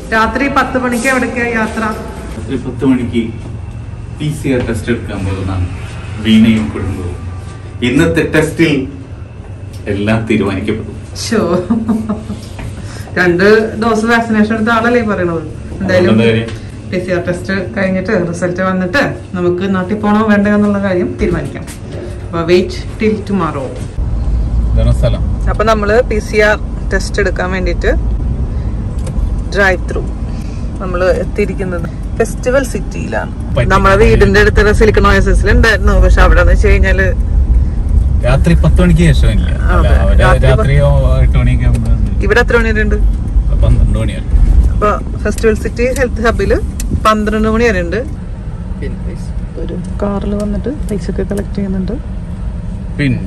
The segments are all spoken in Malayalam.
രാത്രി പത്ത് മണിക്ക് എവിടേക്കാ യാത്ര ഒരു പത്ത് മണിക്ക് പി സി ആർ ടെസ്റ്റ് എടുക്കാൻ പോകുന്നതാണ് വീണയും കുടുംബവും ഇന്നത്തെ ടെസ്റ്റിൽ എല്ലാം തീരുമാനിക്കപ്പെടും ഷോ രണ്ട് ഡോസ് വാക്സിനേഷൻ എടുത്ത ആളല്ലേ ഈ പറയണത് എന്തായാലും അതുകൊണ്ട് കാര്യം. പി സി ആർ ടെസ്റ്റ് കഴിഞ്ഞിട്ട് റിസൾട്ട് വന്നിട്ട് നമുക്ക് നാട്ടിൽ പോകണോ വേണ്ടോ എന്നുള്ള കാര്യം തീരുമാനിക്കാം അപ്പൊ വെയിറ്റ് ടിൽ ടുമാറോ ഇതാണ് സ്ഥലം അപ്പൊ നമ്മള് പി സി ആർ ടെസ്റ്റ് എടുക്കാൻ വേണ്ടിട്ട് ഡ്രൈവ് ത്രൂ നമ്മള് എത്തിയിരിക്കുന്നത് ഫെസ്റ്റിവൽ സിറ്റിയിലാണ് പറ്റി. നമ്മളെ വീടിന്റെ അടുത്തുള്ള സിലിക്കൺ ഓയസിൽ ഉണ്ടായിരുന്നു പക്ഷെ അവിടെ എന്ന് വെച്ച് കഴിഞ്ഞാല് രാത്രി പത്ത് മണിക്ക് ശേഷം ഇല്ല അല്ല, അതെ. അവര് രാത്രി പ- രാത്രി എട്ട് മണിയൊക്കെ ആകുമ്പോൾ ഇവിടെ എത്ര മണി വരെ ഉണ്ട് പന്ത്രണ്ട് മണിയാണ് അപ്പൊ ഫെസ്റ്റിവൽ സിറ്റി ഹെൽത്ത് ഹബില് പന്ത്രണ്ട് മണി വരെ ഉണ്ട് ഒരു കാറിൽ വന്നിട്ട് പൈസ ഒക്കെ കളക്ട് ചെയ്യുന്നുണ്ട് പിന്നെ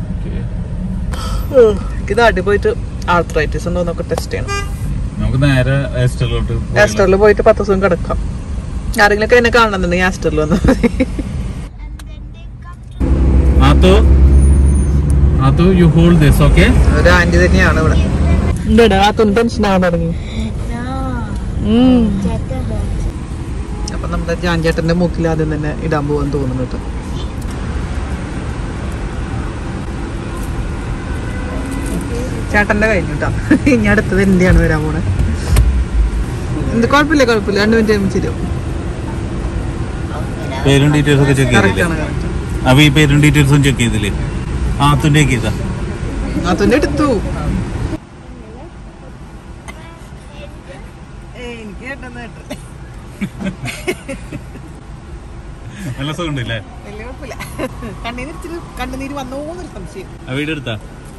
ഇത് അടി പോയിട്ട് ആർത്രൈറ്റിസ് ഉണ്ടോ എന്നൊക്കെ ടെസ്റ്റ് ചെയ്യണം നമുക്ക് നേരെ എസ്റ്ററിലോട്ട് ആസ്റ്ററിൽ പോയിട്ട് പത്ത് ദിവസം കിടക്കാം ആരെങ്കിലും എന്നെ കാണണമെന്നുണ്ടെങ്കിൽ ആസ്റ്ററിൽ വന്നാൽ മതി ആത്തു ആത്തു യു ഹോൾഡ് ദിസ് ഓക്കെ ഒരു ആന്റി തന്നെയാണ് ഇവിടെ എന്താ അതൊന്നും ടെൻഷൻ ആവാൻ തുടങ്ങി ഉം. അപ്പൊ നമ്മുടെ ജാൻചേട്ടന്റെ മൂക്കിൽ ആദ്യം തന്നെ ഇടാൻ പോവാൻ തോന്നുന്നു കേട്ടോ ചേട്ടന്റെ കഴിഞ്ഞു കേട്ടോ ഇനി അടുത്തത് എന്റെയാണ് വരാൻ പോണേ എന്ത് കുഴപ്പമില്ല കുഴപ്പമില്ല രണ്ട് മിനിറ്റ് കഴിയുമ്പോൾ ശരിയാവും പേരും ഡീറ്റെയിൽസ് ഒക്കെ ചെക്ക് കറക്റ്റ് ചെയ്തില്ലേ ആണ് കറക്റ്റ് അപ്പൊ ഈ പേരും ഡീറ്റെയിൽസും ചെക്ക് ചെയ്തില്ലേ ആത്തുന്റെ ഒക്കെ ചെയ്താ അതുകൊണ്ട് എടുത്തു നല്ല സുഖമുണ്ടല്ലേ വലിയ കുഴപ്പമില്ല കണ്ണീര് ഇച്ചിരി കണ്ണുനീര് വന്നോന്നൊരു സംശയം ആ വീട് എടുത്താ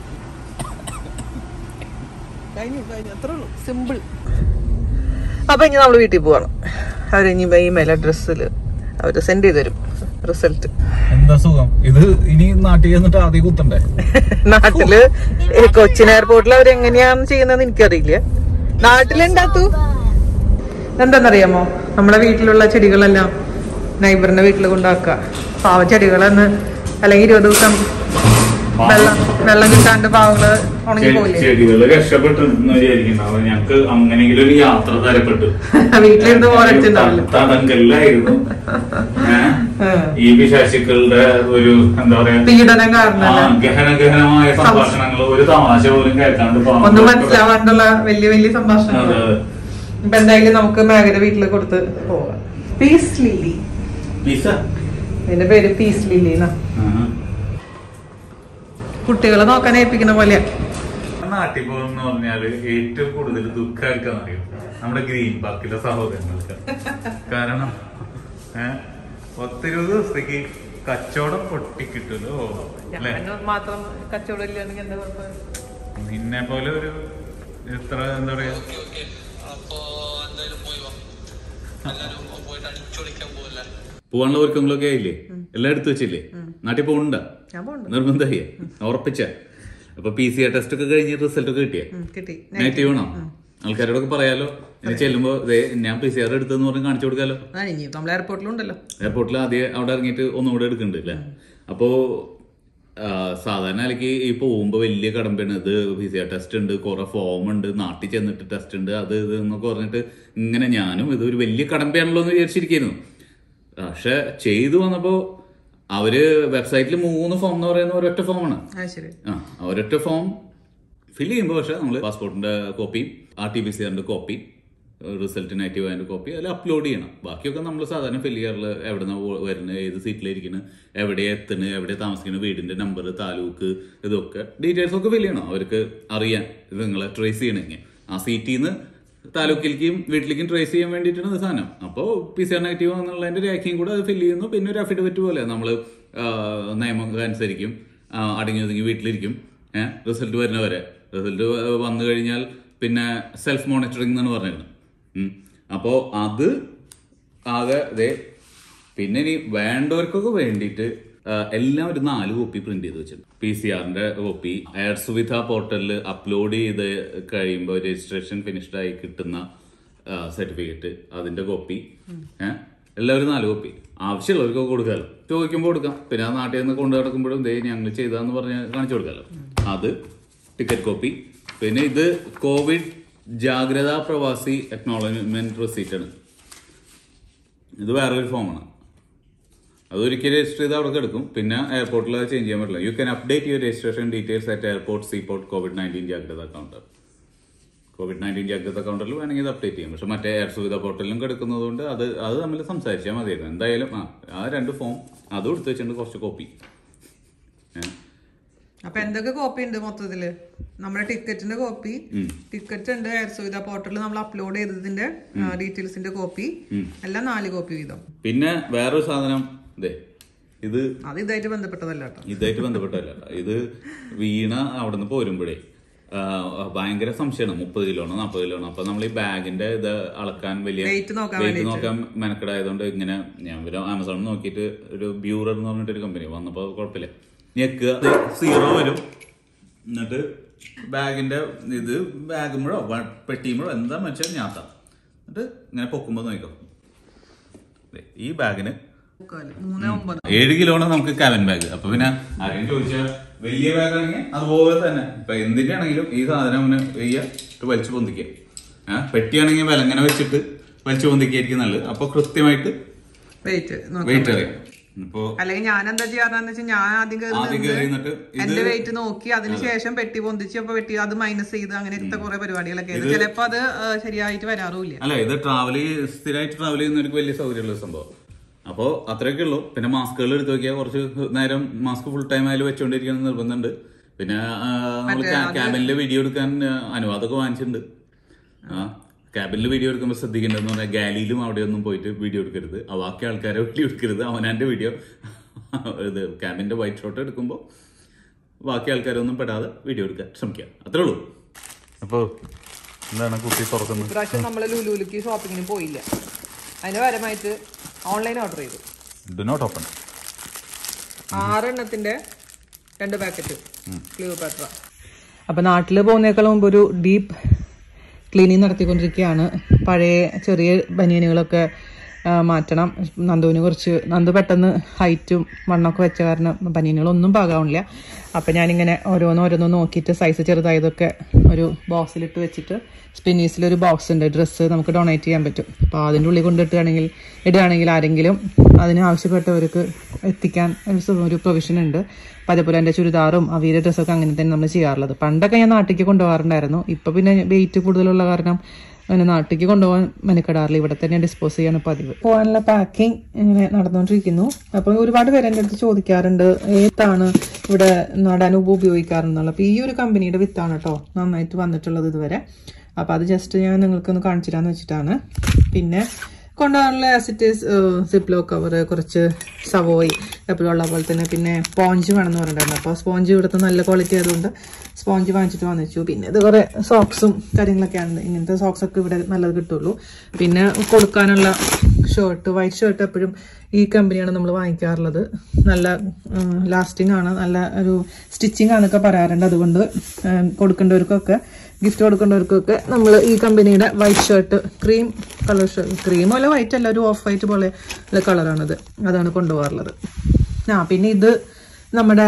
കഴിഞ്ഞു കഴിഞ്ഞു അത്രേ ഉള്ളൂ സിമ്പിൾ അപ്പൊ ഇനി നമ്മൾ വീട്ടിൽ പോവാണ് അവർ ഇനി ഇമെയിൽ അഡ്രസ്സിൽ അവർ സെൻഡ് ചെയ്ത് തരും റിസൾട്ട് എന്താ സുഖം ഇത് ഇനി നാട്ടിൽ ചെന്നിട്ട് ആദ്യം കുത്തണ്ടേ നാട്ടില് ഈ കൊച്ചിൻ എയർപോർട്ടിൽ അവർ എങ്ങനെയാണ് ചെയ്യുന്നതെന്ന് എനിക്കറിയില്ല നാട്ടിലുണ്ടാത്തു എന്താണെന്നറിയാമോ നമ്മുടെ വീട്ടിലുള്ള ചെടികളെല്ലാം നൈബറിന്റെ വീട്ടിൽ കൊണ്ടാക്കുക പാവ ചെടികളെന്ന് അല്ലെങ്കിൽ ഇരുപത് ദിവസം വെള്ളം വെള്ളം കിട്ടാണ്ട് പാവങ്ങള് ഉണങ്ങിപ്പോയില്ലേ ചെടികള് രക്ഷപ്പെട്ടു എന്ന് വിചാരിക്കുന്നു ഞങ്ങക്ക് അങ്ങനെങ്കിലും ഒരു യാത്ര തരപ്പെട്ടു വീട്ടിലിരുന്ന് പോരച്ചുണ്ടാവില്ല തടങ്കല്ലായിരുന്നു ഈ പിശാശുക്കളുടെ ഒരു എന്താ പറയാ പീഡനം ആ, കാരണം ഗഹന ഗഹനമായ സംഭാഷണങ്ങൾ ഒരു തമാശ പോലും കേൾക്കാണ്ട് പാവം. ഒന്നും മനസ്സിലാവാണ്ടുള്ള വലിയ വലിയ സംഭാഷണങ്ങൾ അതെ, അതെ. ഇപ്പൊ എന്തായാലും നമുക്ക് മേഘന വീട്ടിൽ കൊടുത്ത് പോവാം പീസ് ലില്ലി പിസ്സ അതിന്റെ പേര് പീസ് ലില്ലി എന്നാ ആ. കുട്ടികളെ നോക്കാൻ ഏൽപ്പിക്കുന്ന പോലെയാ നാട്ടിൽ പോകുന്ന പറഞ്ഞാല് ഏറ്റവും കൂടുതൽ ദുഃഖമായിരിക്കും അറിയും നമ്മുടെ ഗ്രീൻ പാർക്കിലെ സഹോദരങ്ങൾക്ക് കാരണം ഏഹ് പത്തിരുപത് ദിവസത്തേക്ക് കച്ചവടം പൊട്ടിക്കിട്ടല്ലോ അല്ലെ മാത്രം കച്ചവടം ഇല്ലാണെങ്കിൽ എന്താ കുഴപ്പം നിന്നെ പോലെ ഒരു എത്ര എന്താ പറയാ പോവാനുള്ള ഒരുക്കങ്ങളൊക്കെ ആയില്ലേ എല്ലാം എടുത്തു വെച്ചില്ലേ നാട്ടിൽ പോകണ്ട ഞാൻ പോണ്ട് നിർബന്ധമായി ഉറപ്പിച്ച അപ്പൊ പി സി ആർ ടെസ്റ്റ് ഒക്കെ കഴിഞ്ഞ് റിസൾട്ട് ഒക്കെ കിട്ടിയ ഉം, കിട്ടി നെഗറ്റീവ് ആണോ ആൾക്കാരോടൊക്കെ പറയാലോ ഇനി ചെല്ലുമ്പോ ദേ ഞാൻ പി സി ആർ എടുത്തെന്ന് പറഞ്ഞ് കാണിച്ചു കൊടുക്കാലോ ആ ഇനി നമ്മളെ എയർപോർട്ടിലുണ്ടല്ലോ എയർപോർട്ടിൽ ആദ്യം അവിടെ ഇറങ്ങിയിട്ട് ഒന്നുകൂടെ എടുക്കുന്നുണ്ട് അല്ലേ അപ്പോ ആ, സാധാരണ അല്ലെങ്കിൽ ഈ പോകുമ്പോ വലിയ കടമ്പയാണ് ഇത് പി സി ആർ ടെസ്റ്റ് ഉണ്ട് കുറെ ഫോം ഉണ്ട് നാട്ടിൽ ചെന്നിട്ട് ടെസ്റ്റ് ഉണ്ട് അത് ഇത് എന്നൊക്കെ പറഞ്ഞിട്ട് ഇങ്ങനെ ഞാനും ഇത് ഒരു വലിയ കടമ്പയാണല്ലോ എന്ന് വിചാരിച്ചിരിക്കുന്നു പക്ഷെ ചെയ്തു വന്നപ്പോ അവര് വെബ്സൈറ്റിൽ മൂന്ന് ഫോം എന്ന് പറയുന്ന ഒരൊറ്റ ഫോമാണ് ആ ശരി ആ ഒരൊറ്റ ഫോം ഫില്ല് ചെയ്യുമ്പോൾ പക്ഷെ നമ്മൾ പാസ്പോർട്ടിന്റെ കോപ്പിയും ആർ ടി പി സി ആറിന്റെ കോപ്പി റിസൾട്ട് നെഗറ്റീവ് ആയതിന്റെ കോപ്പി അതിൽ അപ്ലോഡ് ചെയ്യണം ബാക്കിയൊക്കെ നമ്മൾ സാധാരണ ഫില്ല് ചെയ്യാറുള്ള എവിടെ നിന്ന് വരുന്നത് ഏത് സീറ്റിലിരിക്കുന്നത് എവിടെ എത്തുന്നത് എവിടെ താമസിക്കുന്നത് വീടിന്റെ നമ്പർ താലൂക്ക് ഇതൊക്കെ ഡീറ്റെയിൽസ് ഒക്കെ ഫില്ല് ചെയ്യണം അവർക്ക് അറിയാൻ ഇത് നിങ്ങളെ ട്രേസ് ചെയ്യണമെങ്കിൽ ആ സീറ്റിൽ നിന്ന് താലൂക്കിലേക്കും വീട്ടിലേക്കും ട്രേസ് ചെയ്യാൻ വേണ്ടിയിട്ടാണ് ഇത് സാധനം അപ്പോൾ പി സി ആർ നെഗറ്റീവ് എന്നുള്ളതിന്റെ രേഖയും കൂടെ അത് ഫില്ല് ചെയ്യുന്നു പിന്നെ ഒരു അഫിഡവിറ്റ് പോലെ നമ്മൾ നിയമം അനുസരിക്കും ആ, അടങ്ങി ഒതുങ്ങി വീട്ടിലിരിക്കും ഏഹ് റിസൾട്ട് വരുന്നവരെ റിസൾട്ട് വന്നു കഴിഞ്ഞാൽ പിന്നെ സെൽഫ് മോണിറ്ററിംഗ് എന്നാണ് പറഞ്ഞിരുന്നത് ഉം. അപ്പോ അത് ആകെ ദേ പിന്നെ ഇനി വേണ്ടവർക്കൊക്കെ വേണ്ടിയിട്ട് ആ, എല്ലാം ഒരു നാല് കോപ്പി പ്രിന്റ് ചെയ്ത് വെച്ചിട്ടുണ്ട് പി സി ആറിന്റെ കോപ്പി എയർ സുവിധ പോർട്ടലിൽ അപ്ലോഡ് ചെയ്ത് കഴിയുമ്പോൾ രജിസ്ട്രേഷൻ ഫിനിഷ്ഡ് ആയി കിട്ടുന്ന സർട്ടിഫിക്കറ്റ് അതിന്റെ കോപ്പി ഏഹ് എല്ലാവരും നാല് കോപ്പി ആവശ്യമുള്ളവർക്ക് കൊടുക്കാമല്ലോ ചോദിക്കുമ്പോൾ കൊടുക്കാം പിന്നെ ആ നാട്ടിൽ നിന്ന് കൊണ്ടു നടക്കുമ്പോഴും ദേ ഞങ്ങൾ ചെയ്താന്ന് പറഞ്ഞ് കാണിച്ചു കൊടുക്കാമല്ലോ അത് ടിക്കറ്റ് കോപ്പി പിന്നെ ഇത് കോവിഡ് ജാഗ്രതാ പ്രവാസി അക്നോളജ്മെന്റ് റെസീറ്റ് ആണ് ഇത് വേറൊരു ഫോമാണ് അതൊരിക്കൽ രജിസ്റ്റർ ചെയ്ത് അവിടെ എടുക്കും പിന്നെ എയർപോർട്ടിൽ അത് ചേഞ്ച് ചെയ്യാൻ പറ്റില്ല you can update your registration details at airport seaport COVID nineteen Jagratha counter COVID nineteen Jagratha കൗണ്ടറിൽ വേണമെങ്കിൽ ഇത് അപ്ഡേറ്റ് ചെയ്യാം പക്ഷെ മറ്റേ എയർ സുവിധ പോർട്ടലിലും കിടക്കുന്നതുകൊണ്ട് അത് അത് തമ്മിൽ സംസാരിച്ചാൽ മതിയായിരുന്നു എന്തായാലും ആ ആ രണ്ട് ഫോം അതും എടുത്ത് വെച്ചിട്ടുണ്ട് കുറച്ച് കോപ്പി അപ്പൊ എന്തൊക്കെ കോപ്പി ഉണ്ട് മൊത്തത്തില് നമ്മുടെ ടിക്കറ്റിന്റെ കോപ്പി ടിക്കറ്റ് ഉണ്ട് എയർ സുവിധ പോർട്ടലിൽ നമ്മൾ അപ്ലോഡ് ചെയ്തതിന്റെ ഡീറ്റെയിൽസിന്റെ കോപ്പി എല്ലാം നാല് കോപ്പി വീതം പിന്നെ വേറൊരു സാധനം ഇതേ ഇത് അത് ഇതായിട്ട് ബന്ധപ്പെട്ടതല്ല കേട്ടോ ഇതായിട്ട് ബന്ധപ്പെട്ടല്ല ഇത് വീണ അവിടുന്ന് പോരുമ്പോഴേ ആ, ഭയങ്കര സംശയമാണ് മുപ്പത് കിലോണോ നാൽപ്പത് കിലോണോ അപ്പൊ നമ്മൾ ഈ ബാഗിന്റെ ഇത് അളക്കാൻ വലിയ Weight നോക്കാൻ വെയിറ്റ് നോക്കാൻ മെനക്കെടായതുകൊണ്ട് ഇങ്ങനെ ഞാൻ ഒരു ആമസോണിൽ നോക്കിയിട്ട് ഒരു ബ്യൂറർ എന്ന് പറഞ്ഞിട്ട് ഒരു കമ്പനി വന്നപ്പോ കുഴപ്പമില്ല ഞെക്കുക സീറോ വരും എന്നിട്ട് ബാഗിന്റെ ഇത് ബാഗുമ്പോഴോ പെട്ടിയുമ്പോഴോ എന്താ വെച്ചാൽ ഞാത്താം എന്നിട്ട് ഇങ്ങനെ പൊക്കുമ്പോ നോക്കിക്കോ ദേ, ഈ ബാഗിന് മുക്കാല്. മൂന്ന് ഒമ്പത് ഏഴ് കിലോണ് നമുക്ക് കാവൻ ബാഗ് അപ്പൊ പിന്നെ ആരെയും ചോദിച്ചാൽ വലിയ ബാഗ് ആണെങ്കിൽ അതുപോലെ തന്നെ ഇപ്പൊ എന്തിന്റെ ആണെങ്കിലും ഈ സാധനം അങ്ങനെ വെയ്യ ഇട്ട് വലിച്ചു പൊന്തിക്കുക ആ പെട്ടിയാണെങ്കിൽ വിലങ്ങനെ വെച്ചിട്ട് വലിച്ചു പൊന്തിക്കായിരിക്കും നല്ലത് അപ്പൊ കൃത്യമായിട്ട് വെയിറ്റ് വെയിറ്റ് അറിയാം ഇപ്പോ അല്ലെങ്കിൽ ഞാൻ എന്താ ചെയ്യാറെന്ന് വെച്ചാൽ ഞാൻ ആദ്യം കയറി ആദ്യം കയറി നിന്നിട്ട് ഇത് എന്റെ വെയിറ്റ് നോക്കി അതിനുശേഷം പെട്ടി പൊന്തിച്ച് അപ്പൊ പെട്ടി അത് മൈനസ് ചെയ്ത് അങ്ങനത്തെ കുറെ പരിപാടികളൊക്കെ ആയിരുന്നു ചിലപ്പോ അത് ആ, ശരിയായിട്ട് വരാറുമില്ല അല്ല ഇത് ട്രാവൽ സ്ഥിരമായിട്ട് ട്രാവൽ ചെയ്യുന്നവർക്ക് വലിയ സൗകര്യമുള്ള സംഭവം അപ്പോ അത്രയൊക്കെ ഉള്ളൂ പിന്നെ മാസ്കുകൾ എടുത്ത് നോക്കിയാൽ കുറച്ച് നേരം മാസ്ക് ഫുൾ ടൈം ആയാലും വെച്ചോണ്ടിരിക്കണം നിർബന്ധമുണ്ട് പിന്നെ നമ്മൾ ക്യാബിനിൽ വീഡിയോ എടുക്കാൻ ആ, അനുവാദമൊക്കെ വാങ്ങിച്ചിട്ടുണ്ട് ആ ക്യാബിനിൽ വീഡിയോ എടുക്കുമ്പോൾ ശ്രദ്ധിക്കേണ്ടതെന്ന് പറഞ്ഞാൽ ഗാലിയിലും അവിടെയൊന്നും പോയിട്ട് വീഡിയോ എടുക്കരുത് ആ ബാക്കി ആൾക്കാരെ വീഡിയോ എടുക്കരുത് അവനാൻ്റെ വീഡിയോ ഇത് ക്യാബിന്റെ വൈറ്റ് ഷോട്ട് എടുക്കുമ്പോൾ ബാക്കി ആൾക്കാരൊന്നും പെടാതെ വീഡിയോ എടുക്കാൻ ശ്രമിക്കുക അത്രേ ഉള്ളൂ അപ്പോൾ എന്താണ് കുട്ടി തുറക്കുന്നത് ഇപ്രാവശ്യം നമ്മൾ ലുലുലുക്ക് ഷോപ്പിങ്ങിന് പോയില്ല അതിന് പരമായിട്ട് ഓൺലൈൻ ഓർഡർ ചെയ്തു ഡു നോട്ട് ഓപ്പൺ ആറെണ്ണത്തിന്റെ രണ്ട് പാക്കറ്റ് ക്ലിയോപാട്ര അപ്പൊ നാട്ടിൽ പോകുന്നേക്കാൾ മുമ്പ് ഒരു ഡീപ്പ് ക്ലീനിങ് നടത്തിക്കൊണ്ടിരിക്കുകയാണ് പഴയ ചെറിയ ബനിയനുകളൊക്കെ ആ, മാറ്റണം നന്ദുവിന് കുറച്ച് നന്ദു പെട്ടെന്ന് ഹൈറ്റും മണ്ണൊക്കെ വെച്ച കാരണം ബനിയനുകളൊന്നും പാകാവണില്ല അപ്പം ഞാനിങ്ങനെ ഓരോന്ന് ഓരോന്ന് നോക്കിയിട്ട് സൈസ് ചെറുതായതൊക്കെ ഒരു ബോക്സിലിട്ട് വെച്ചിട്ട് സ്പിന്നീസിലൊരു ബോക്സ് ഉണ്ട് ഡ്രസ്സ് നമുക്ക് ഡൊണേറ്റ് ചെയ്യാൻ പറ്റും അപ്പോൾ അതിൻ്റെ ഉള്ളിൽ കൊണ്ടിട്ടുകയാണെങ്കിൽ ഇടുകയാണെങ്കിൽ ആരെങ്കിലും അതിന് ആവശ്യപ്പെട്ടവർക്ക് എത്തിക്കാൻ ഒരു സു- ഒരു പ്രൊവിഷൻ ഉണ്ട് അപ്പം അതേപോലെ എൻ്റെ ചുരിദാറും അവീര ഡ്രസ്സൊക്കെ അങ്ങനെ തന്നെ നമ്മൾ ചെയ്യാറുള്ളത് പണ്ടൊക്കെ ഞാൻ നാട്ടിലേക്ക് കൊണ്ടുപോകാറുണ്ടായിരുന്നു ഇപ്പം പിന്നെ വെയിറ്റ് കൂടുതലുള്ള കാരണം അങ്ങനെ നാട്ടിലേക്ക് കൊണ്ടുപോകാൻ മെനക്കെടാറില്ല ഇവിടെ തന്നെ ഡിസ്പോസ് ചെയ്യാണ് പതിവ് പോകാനുള്ള പാക്കിംഗ് ഇങ്ങനെ നടന്നുകൊണ്ടിരിക്കുന്നു അപ്പോൾ ഒരുപാട് പേര് എൻ്റെ അടുത്ത് ചോദിക്കാറുണ്ട് ഏതാണ് ഇവിടെ നടാൻ ഉപ ഉപയോഗിക്കാറെന്നുള്ള അപ്പോൾ ഈ ഒരു കമ്പനിയുടെ വിത്താണ് കേട്ടോ നന്നായിട്ട് വന്നിട്ടുള്ളത് ഇതുവരെ അപ്പോൾ അത് ജസ്റ്റ് ഞാൻ നിങ്ങൾക്കൊന്ന് കാണിച്ചു തരാമെന്ന് വെച്ചിട്ടാണ് പിന്നെ കൊണ്ടുപോകാനുള്ള ആസിറ്റീസ് സിപ്ലോ കവർ കുറച്ച് സവോയ് എപ്പോഴും ഉള്ള പോലെ തന്നെ പിന്നെ സ്പോഞ്ച് വേണമെന്ന് പറഞ്ഞിട്ടുണ്ടായിരുന്നു അപ്പോൾ സ്പോഞ്ച് ഇവിടുത്തെ നല്ല ക്വാളിറ്റി ആയതുകൊണ്ട് സ്പോഞ്ച് വാങ്ങിച്ചിട്ട് വന്നിച്ചു പിന്നെ ഇത് കുറേ സോക്സും കാര്യങ്ങളൊക്കെയാണ് ഇങ്ങനത്തെ സോക്സ് ഒക്കെ ഇവിടെ നല്ലത് കിട്ടുള്ളൂ പിന്നെ കൊടുക്കാനുള്ള ഷർട്ട് വൈറ്റ് ഷർട്ട് എപ്പോഴും ഈ കമ്പനിയാണ് നമ്മൾ വാങ്ങിക്കാറുള്ളത് നല്ല ലാസ്റ്റിംഗ് ആണ് നല്ല ഒരു സ്റ്റിച്ചിങ് ആണെന്നൊക്കെ പറയാറുണ്ട് അതുകൊണ്ട് ഉം, കൊടുക്കേണ്ടവർക്കൊക്കെ ഗിഫ്റ്റ് കൊടുക്കേണ്ടവർക്കൊക്കെ നമ്മൾ ഈ കമ്പനിയുടെ white shirt cream colour shirt cream അല്ല വൈറ്റ് അല്ല ഒരു ഓഫ് വൈറ്റ് പോലെ ഉള്ള കളറാണിത് അതാണ് കൊണ്ടുപോകാറുള്ളത് ആ പിന്നെ ഇത് നമ്മുടെ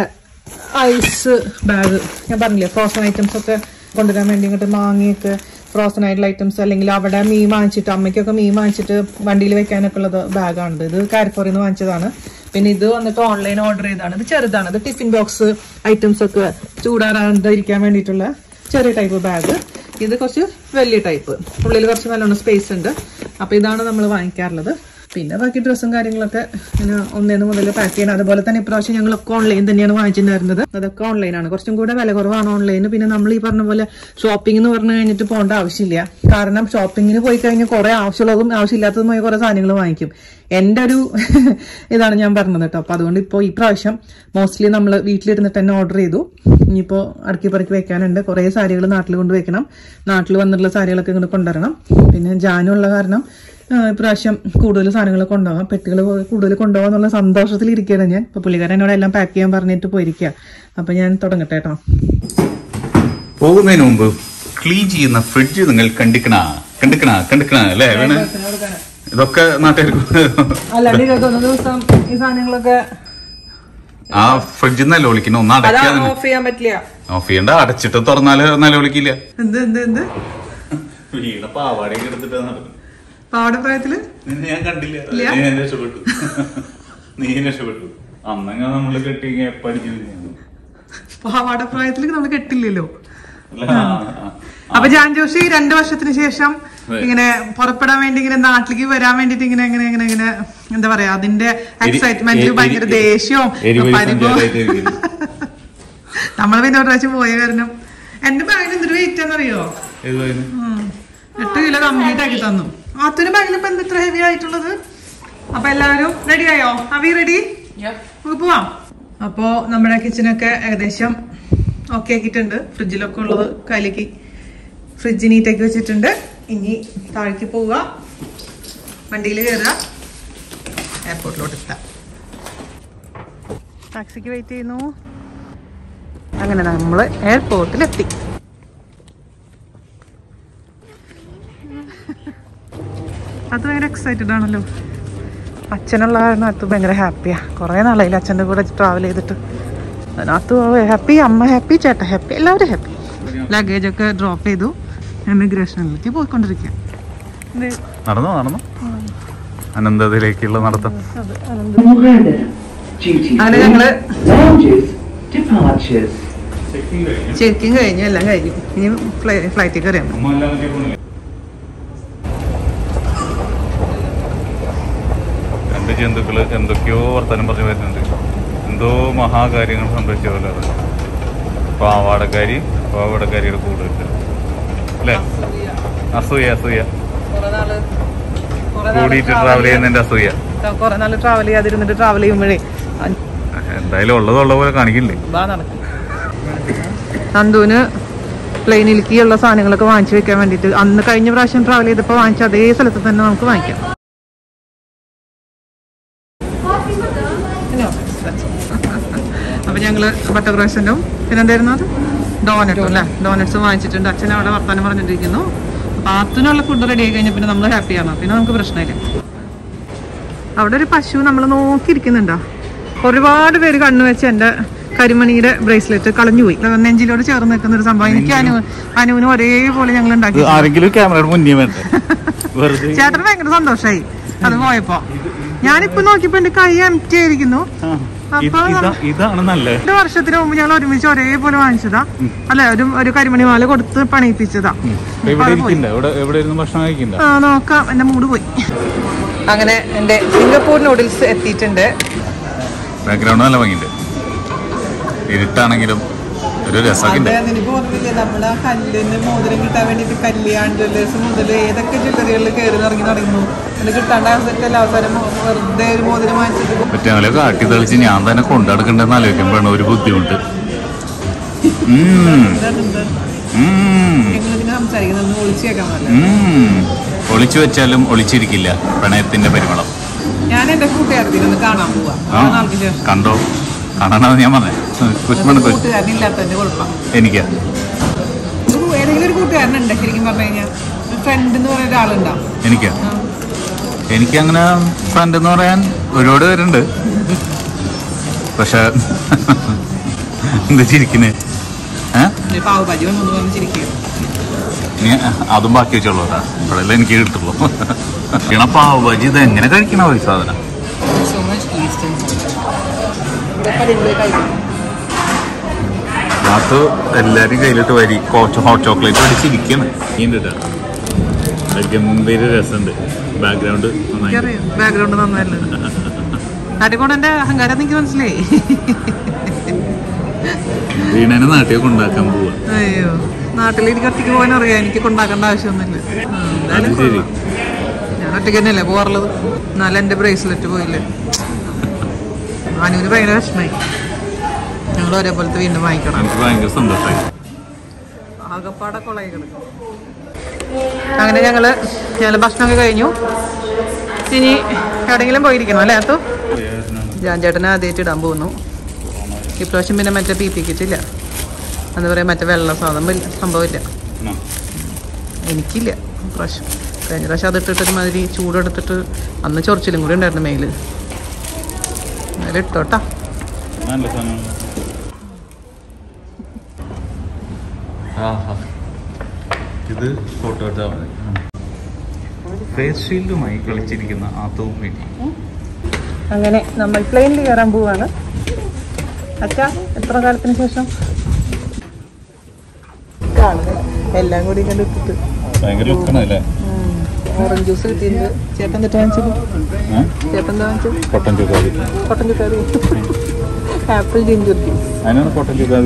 ഐസ് ബാഗ് ഞാൻ പറഞ്ഞില്ലേ ഫ്രോസൺ ഐറ്റംസ് ഒക്കെ കൊണ്ടുവരാൻ വേണ്ടി ഇങ്ങോട്ട് മാങ്ങയൊക്കെ ഫ്രോസൺ ആയിട്ടുള്ള ഐറ്റംസ് അല്ലെങ്കിൽ അവിടെ മീൻ വാങ്ങിച്ചിട്ട് അമ്മയ്ക്കൊക്കെ മീൻ വാങ്ങിച്ചിട്ട് വണ്ടിയിൽ വെക്കാനൊക്കെ ഉള്ളത് ബാഗാണിത് ഇത് കാരിഫോറിൽ നിന്ന് വാങ്ങിച്ചതാണ് പിന്നെ ഇത് വന്നിട്ട് ഓൺലൈൻ ഓർഡർ ചെയ്തതാണ് ഇത് ചെറുതാണ് ഇത് ടിഫിൻ ബോക്സ് ഐറ്റംസ് ഒക്കെ ചൂടാറാതിരിക്കാൻ വേണ്ടിയിട്ടുള്ള ചെറിയ ടൈപ്പ് ബാഗ് ഇത് കുറച്ച് വലിയ ടൈപ്പ് ഉള്ളിൽ കുറച്ച് നല്ലോണം സ്പേസ് ഉണ്ട് അപ്പോൾ ഇതാണ് നമ്മൾ വാങ്ങിക്കാറുള്ളത് പിന്നെ ബാക്കി ഡ്രസ്സും കാര്യങ്ങളൊക്കെ ഇങ്ങനെ ഒന്നേന്ന് മുതൽ പാക്ക് ചെയ്യണം അതുപോലെ തന്നെ ഇപ്രാവശ്യം ഞങ്ങളൊക്കെ ഓൺലൈൻ തന്നെയാണ് വാങ്ങിച്ചിട്ടുണ്ടായിരുന്നത് അതൊക്കെ ഓൺലൈനാണ് കുറച്ചും കൂടെ വില കുറവാണ് ഓൺലൈന് പിന്നെ നമ്മൾ ഈ പറഞ്ഞ പോലെ ഷോപ്പിംഗ് എന്ന് പറഞ്ഞു കഴിഞ്ഞിട്ട് പോകേണ്ട ആവശ്യമില്ല കാരണം ഷോപ്പിങ്ങിന് പോയി കഴിഞ്ഞാൽ കുറെ ആവശ്യമുള്ളതും ആവശ്യമില്ലാത്തതുമായ കുറെ സാധനങ്ങൾ വാങ്ങിക്കും എൻ്റെ ഒരു ഇതാണ് ഞാൻ പറഞ്ഞത് കേട്ടോ അപ്പൊ അതുകൊണ്ട് ഇപ്പോൾ ഈ പ്രാവശ്യം മോസ്റ്റ്ലി നമ്മൾ വീട്ടിലിരുന്നിട്ട് തന്നെ ഓർഡർ ചെയ്തു ഇനിയിപ്പോൾ അടുക്കി പറക്കി വെക്കാനുണ്ട് കുറേ സാരികൾ നാട്ടിൽ കൊണ്ട് വെക്കണം നാട്ടിൽ വന്നിട്ടുള്ള സാരികളൊക്കെ ഇങ്ങോട്ട് കൊണ്ടുവരണം പിന്നെ ജാനുള്ള കാരണം ആ, ഇപ്രാവശ്യം കൂടുതൽ സാധനങ്ങൾ കൊണ്ടുപോകാം പെട്ടികൾ കൂടുതൽ കൊണ്ടുപോകാം എന്നുള്ള സന്തോഷത്തിൽ ഇരിക്കുകയാണ് ഞാൻ ഇപ്പൊ പുള്ളിക്കാരൻ എന്നോട് എല്ലാം പാക്ക് ചെയ്യാൻ പറഞ്ഞിട്ട് പോയിരിക്കുക അപ്പൊ ഞാൻ തുടങ്ങട്ടെ കേട്ടോ പോകുന്നതിന് മുമ്പ് ക്ലീൻ ചെയ്യുന്ന ഫ്രിഡ്ജ് നിങ്ങൾ കണ്ടിക്കണ കണ്ടിക്കണ കണ്ടിക്കണ അല്ലേ വേണ ഇതൊക്കെ നാട്ടുകാർക്ക് അല്ലാണ്ട് ഇരുപത്തൊന്ന് ദിവസം ഈ സാധനങ്ങളൊക്കെ ആ ഫ്രിഡ്ജിൽ നിന്നല്ല വിളിക്കുന്ന ഒന്ന് അതാ അടയ്ക്കാതെ ഓഫ് ചെയ്യാൻ പറ്റില്ല ഓഫ് ചെയ്യണ്ട അടച്ചിട്ട് തുറന്നാല് നില വിളിക്കില്ല എന്ത് എന്ത് എന്ത് വീണ പാവാടയൊക്കെ എടുത്തിട്ട് നടക്കും പാവട പ്രായത്തില് നിന്നെ ഞാൻ കണ്ടില്ല ഇല്ല? നീ ഞാൻ രക്ഷപ്പെട്ടു നീ രക്ഷപ്പെട്ടു അന്നങ്ങ നമ്മള് കെട്ടി പഠിച്ചു പാവാട പ്രായത്തില് നമ്മൾ കെട്ടില്ലല്ലോ അപ്പൊ ജാൻ ജോഷി രണ്ടു വർഷത്തിന് ശേഷം ഇങ്ങനെ പുറപ്പെടാൻ വേണ്ടി ഇങ്ങനെ നാട്ടിലേക്ക് വരാൻ വേണ്ടിട്ട് ഇങ്ങനെ ഇങ്ങനെ ഇങ്ങനെ ഇങ്ങനെ എന്താ പറയാ അതിന്റെ എക്സൈറ്റ്മെന്റ് എരി- ഭയങ്കര എരി- ദേഷ്യവും എരിവഴി പരിഭവവും സഞ്ചാരമായിട്ടിരിക്കുന്നു. നമ്മൾ പിന്നെ ഒരു പ്രാവശ്യം പോയ കാരണം എന്റെ ബാഗിന് എന്തൊരു വെയിറ്റ് ആണെന്നറിയോ ഏതായാലും ഉം. എട്ട് കിലോ കംപ്ലീറ്റ് ആക്കി തന്നു അത്തിന് ബാഗിൽ ഇപ്പൊ എന്താ ഇത്ര ഹെവി ആയിട്ടുള്ളത് അപ്പൊ എല്ലാവരും റെഡി ആയോ അവി റെഡി നമുക്ക് പോവാം അപ്പോ നമ്മുടെ കിച്ചനൊക്കെ ഏകദേശം ഓക്കെ ആക്കിയിട്ടുണ്ട് ഫ്രിഡ്ജിലൊക്കെ ഉള്ളത് കയ്യിലേക്ക് ഫ്രിഡ്ജ് നീറ്റാക്കി വെച്ചിട്ടുണ്ട് ഇനി താഴേക്ക് പോവുക വണ്ടിയിൽ കയറുക എയർപോർട്ടിലോട്ട് എത്താം ടാക്സിക്ക് വെയിറ്റ് ചെയ്യുന്നു അങ്ങനെ നമ്മൾ എയർപോർട്ടിലെത്തി അത് ഭയങ്കര എക്സൈറ്റഡ് ആണല്ലോ അച്ഛനുള്ള കാരണം അത് ഭയങ്കര ഹാപ്പിയാ കുറേ നാളായില്ല അച്ഛൻ്റെ കൂടെ ട്രാവൽ ചെയ്തിട്ട് അതിനകത്ത് ഹാപ്പി അമ്മ ഹാപ്പി ചേട്ട ഹാപ്പി എല്ലാവരും ഹാപ്പി ലഗേജ് ഒക്കെ ഡ്രോപ്പ് ചെയ്തു എമിഗ്രേഷനിലേക്ക് പോയിക്കൊണ്ടിരിക്കുക നടന്നോ നടന്നോ അനന്തതയിലേക്കുള്ള നടത്തം Weather, duties, അങ്ങനെ ഞങ്ങള് lounges, departures. ചെക്കിങ് കഴിഞ്ഞു എല്ലാം കഴിഞ്ഞു ഇനി ഫ്ലൈറ്റിൽ കയറിയാൽ മതി രണ്ട് ജന്തുക്കള് എന്തൊക്കെയോ വർത്തമാനം പറഞ്ഞു വരുന്നുണ്ട് എന്തോ മഹാകാര്യങ്ങൾ സംഭവിച്ച പോലെ അത് പാവാടക്കാരി പാവാടക്കാരിയുടെ കൂടെ വെച്ച് അല്ലേ അസൂയ അസൂയ കൂടിയിട്ട് ട്രാവൽ ചെയ്യുന്നതിന്റെ അസൂയ കുറെ നാൾ ട്രാവൽ ചെയ്യാതിരുന്നിട്ട് ട്രാവൽ ചെയ്യുമ്പോഴേ എന്തായാലും ഉള്ളതുള്ള പോലെ കാണിക്കില്ലേ നടക്കും നന്ദുവിന് പ്ലെയിനിലേക്ക് ഉള്ള സാധനങ്ങളൊക്കെ വാങ്ങിച്ചു വെക്കാൻ വേണ്ടിയിട്ട് അന്ന് കഴിഞ്ഞ പ്രാവശ്യം ട്രാവൽ ചെയ്തപ്പോൾ വാങ്ങിച്ച അതേ സ്ഥലത്ത് തന്നെ നമുക്ക് വാങ്ങിക്കാം അപ്പൊ ഞങ്ങള് ബട്ടർ ക്രോസന്റും പിന്നെ എന്തായിരുന്നു അത് ഡോനറ്റും അല്ലേ ഡോനറ്റ്സ് വാങ്ങിച്ചിട്ടുണ്ട് അച്ഛൻ അവിടെ വർത്താനം പറഞ്ഞിട്ടിരിക്കുന്നു അപ്പൊ ആത്തിനുള്ള ഫുഡ് റെഡി ആയി കഴിഞ്ഞാൽ പിന്നെ നമ്മൾ ഹാപ്പിയാണ് പിന്നെ നമുക്ക് പ്രശ്നമില്ല അവിടെ ഒരു പശു നമ്മൾ നോക്കിയിരിക്കുന്നുണ്ടോ ഒരുപാട് പേര് കണ്ണു വെച്ച് എന്റെ കരിമണിയുടെ ബ്രേസ്ലെറ്റ് കളഞ്ഞുപോയി നെഞ്ചിലോട് ചേർന്ന് നിൽക്കുന്ന ഒരു സംഭവം എനിക്ക് അനു അനുവിനും ഒരേപോലെ ഞങ്ങൾ ഉണ്ടാക്കി ആരെങ്കിലും ക്യാമറയുടെ മുന്നേ വേണ്ട വെറുതെ ചേട്ടന് ഭയങ്കര സന്തോഷായി അത് പോയപ്പോ ഞാനിപ്പോ നോക്കിയപ്പോ എന്റെ കൈ എംറ്റി ആയിരിക്കുന്നു ഇത് അപ്പൊ ഇതാ- ഇതാണ് നല്ലത് രണ്ട് വർഷത്തിന് മുമ്പ് ഞങ്ങൾ ഒരുമിച്ച് ഒരേപോലെ വാങ്ങിച്ചതാ അല്ലെ ഒരു ഒരു കരിമണി മാല കൊടുത്ത് പണിയിപ്പിച്ചതാ ഇപ്പൊ എവിടെ ഇരിക്കണ്ട എവിടെ എവിടെ ഇരുന്ന് ഭക്ഷണം കഴിക്കണ്ട ആ നോക്കാം എന്റെ മൂഡ് പോയി അങ്ങനെ എന്റെ സിംഗപ്പൂർ നൂഡിൽസ് എത്തിയിട്ടുണ്ട് ബാക്ക്ഗ്രൗണ്ട് നല്ല ഭംഗിയുണ്ട് ഇരുട്ടാണെങ്കിലും ഒരു രസമൊക്കെ ഉണ്ട് നിനക്ക് ഓർമ്മയില്ലേ നമ്മള് ആ കല്ലിന് മോതിരം കിട്ടാൻ വേണ്ടിട്ട് കല്യാൺ ജ്വല്ലേഴ്സ് മുതൽ ഏതൊക്കെ ജ്വല്ലറികളിൽ കയറി ഇറങ്ങി നടന്നു അത് കിട്ടാണ്ട സെറ്റല്ല അവസാനം വെറുതെ ഒരു മോതിരം വാങ്ങിച്ചിട്ട് മറ്റേ കാട്ടി തെളിച്ച് ഞാൻ തന്നെ കൊണ്ടെടുക്കണ്ടെന്ന് ആലോചിക്കുമ്പോഴാണ് ഒരു ബുദ്ധിമുട്ട് ഉം. ഉം. ഞങ്ങളിങ്ങനെ സംസാരിക്കുന്നത് ഒളിച്ചു കേൾക്കാൻ പാടില്ല ഉം. ഒളിച്ചു വെച്ചാലും ഒളിച്ചിരിക്കില്ല പ്രണയത്തിന്റെ പരിമളം ഞാൻ എന്റെ കൂട്ടുകാരത്തിൽ ഒന്ന് കാണാൻ പോവാ ആ കുറെ നാൾക്ക് ശേഷം കണ്ടോ കാണാനാണ് ഞാൻ പറഞ്ഞത് കുശ്മണ് കുശ് കൂട്ടുകാരനില്ലാത്തതിന്റെ കുഴപ്പം എനിക്ക് ഒരു ഏതെങ്കിലും ഒരു കൂട്ടുകാരനുണ്ട് ശരിക്കും പറഞ്ഞു കഴിഞ്ഞാൽ ഫ്രണ്ട് എന്ന് പറയുന്ന ഒരാളുണ്ടാവും എനിക്ക് എനിക്കങ്ങനെ ഫ്രണ്ട് എന്ന് പറയാൻ ഒരുപാട് പേരുണ്ട് പക്ഷെ എന്താ ചിരിക്കുന്നേ ഏ ഒരു പാവഭാജി വന്നു പറഞ്ഞിരിക്കുക നീ അതും ബാക്കി വെച്ചോളൂ കേട്ടാ ഇവിടെല്ലാം എനിക്ക് കിട്ടുള്ളൂ ഇണ പാവഭാജി ഇത് എങ്ങനെ കഴിക്കണ ഈ സാധനം സോ മച്ച് ഈസ്റ്റേൺ ഇതൊക്കെ അടിപൊളി കഴിക്കും അത് എല്ലാരും കയ്യിലിട്ട് വരി ഹോട്ട് ചോക്ലേറ്റ് അടിച്ചിരിക്കണം ഗംഭീര രസമുണ്ട് ബാക്ക്ഗ്രൗണ്ട് നന്നായി എനിക്കറിയാം ബാക്ക്ഗ്രൗണ്ട് നന്നായല്ലോ കാട്ടിക്കൊണ്ട് എന്റെ അഹങ്കാരം എനിക്ക് മനസ്സിലായി വീണനെ നാട്ടിലേക്ക് ഉണ്ടാക്കാൻ പോവാ അയ്യോ നാട്ടിൽ എനിക്ക് ഒറ്റയ്ക്ക് പോകാൻ അറിയാം എനിക്ക് കൊണ്ടാക്കേണ്ട ആവശ്യമൊന്നുമില്ല ആ, അത് എന്തായാലും ശരി കൊള്ളാം. ഞാൻ ഒറ്റയ്ക്ക് തന്നെയല്ലേ പോകാറുള്ളത് എന്നാലും എന്റെ ബ്രേസ്ലെറ്റ് പോയില്ലേ അനുവിന് ഭയങ്കര വിഷമായി ഞങ്ങൾ ഒരേപോലത്തെ വീണ്ടും വാങ്ങിക്കണം എനിക്ക് ഭയങ്കര സന്തോഷമായി ആകപ്പാടെ കൊളായി കിടക്കും അങ്ങനെ ഞങ്ങള് ഞങ്ങള് ഭക്ഷണമൊക്കെ കഴിഞ്ഞു ഇനി എവിടെയെങ്കിലും പോയിരിക്കണം അല്ലേ അത്തു ഞാൻ ചേട്ടനെ ആദ്യമായിട്ട് ഇടാൻ പോകുന്നു ഇപ്രാവശ്യം പിന്നെ മറ്റേ പി പി കിറ്റില്ല എന്താ പറയാ മറ്റേ വെള്ള സാധനം ഇല്ല സംഭവമില്ല എനിക്കില്ല ഇപ്രാവശ്യം കഴിഞ്ഞ പ്രാവശ്യം അത് ഇട്ടിട്ട് ഒരുമാതിരി ചൂടെടുത്തിട്ട് അന്ന് ചൊറിച്ചിലും കൂടി ഉണ്ടായിരുന്നു മെയില് എന്നാലും ഇട്ടോട്ടാ നല്ല സാധനമാണ് ഇത് ഫോട്ടോ എടുത്താൽ മതി ഫേസ് ഷീൽഡുമായി കളിച്ചിരിക്കുന്ന ആത്തവും വേണ്ടി അങ്ങനെ നമ്മൾ പ്ലെയിനിൽ കയറാൻ പോവാണ് അച്ഛാ എത്ര കാലത്തിന് ശേഷം കാണുന്നില്ല എല്ലാം കൂടി കണ്ട് ഇട്ടിട്ട് ഭയങ്കര ലുക്കാണല്ലേ ഓറഞ്ച് ജ്യൂസ് കിട്ടിയിട്ടുണ്ട് ചേട്ടൻ എന്നിട്ട് വാങ്ങിച്ചത് ചേട്ടൻ എന്താ വാങ്ങിച്ചത് പൊട്ടൻ ചുക്കാതി കൊട്ടൻ ചുക്കാറി ആപ്പിൾ ജിഞ്ചർ ജ്യൂസ് അതിനാണ് പൊട്ടൻ ചുക്കാതി